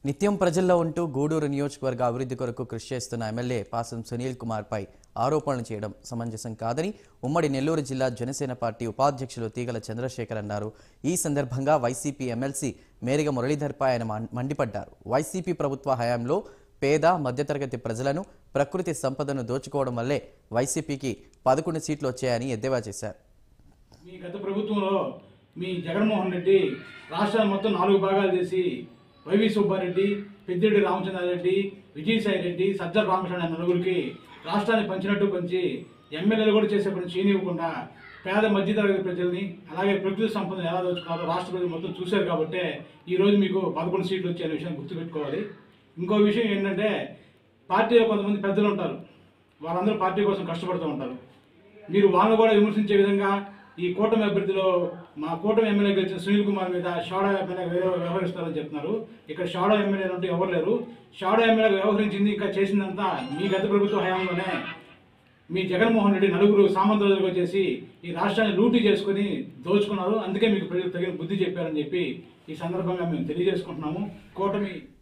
నిత్యం ప్రజల్లో ఉంటూ గూడూరు నియోజకవర్గ అభివృద్ధి కొరకు కృషి చేస్తున్న ఎమ్మెల్యే పాసం సునీల్ కుమార్పై ఆరోపణలు చేయడం సమంజసం కాదని ఉమ్మడి నెల్లూరు జిల్లా జనసేన పార్టీ ఉపాధ్యక్షులు తీగల చంద్రశేఖర్ అన్నారు ఈ సందర్భంగా వైసీపీ ఎమ్మెల్సీ మేరిగ మురళీధర్పై ఆయన మం- మండిపడ్డారు వైసీపీ ప్రభుత్వ హయాంలో పేద మధ్యతరగతి ప్రజలను ప్రకృతి సంపదను దోచుకోవడం వల్లే వైసీపీకి పదకొండు సీట్లు వచ్చాయని ఎద్దేవా చేశారు మీ గత ప్రభుత్వంలో మీ జగన్మోహన్ రెడ్డి రాష్ట్రాన్ని మొత్తం నాలుగు భాగాలు చేసి వైవి సుబ్బారెడ్డి పెద్దిరెడ్డి రామచంద్రారెడ్డి విజయసాయి రెడ్డి సజ్జల రామకృష్ణ అనే నలుగురికి రాష్ట్రాన్ని పంచినట్టు పంచి ఎమ్మెల్యేలు కూడా చేసే పని చేయనివ్వకుండా పేద మధ్యతరగతి ప్రజల్ని అలాగే ప్రకృతి సంపదను ఎలా దోచుకున్నారో రాష్ట్ర ప్రజలు మొత్తం చూశారు కాబట్టి ఈ రోజు మీకు పదకొండు సీట్లు వచ్చే విషయం గుర్తుపెట్టుకోవాలి ఇంకో విషయం ఏంటంటే పార్టీలో కొంతమంది పెద్దలు ఉంటారు వాళ్ళందరూ పార్టీ కోసం కష్టపడుతూ ఉంటారు మీరు వాళ్ళని కూడా విమర్శించే విధంగా ఈ కూటమి అభ్యర్థిలో మా కూటమి ఎమ్మెల్యే గెలిచిన సునీల్ కుమార్ మీద షాడో ఎమ్మెల్యే వ్యవహరిస్తారని చెప్తున్నారు ఇక్కడ షాడో ఎమ్మెల్యే అంటే ఎవరు లేరు షాడో ఎమ్మెల్యే వ్యవహరించింది ఇంకా చేసిందంతా మీ గత ప్రభుత్వ హయాంలోనే మీ జగన్మోహన్ రెడ్డి నలుగురు సామంతులుగా చేసి ఈ రాష్ట్రాన్ని లూటీ చేసుకుని దోచుకున్నారు అందుకే మీకు ప్రజలు తగిన బుద్ధి చెప్పారని చెప్పి ఈ సందర్భంగా మేము తెలియజేసుకుంటున్నాము కూటమి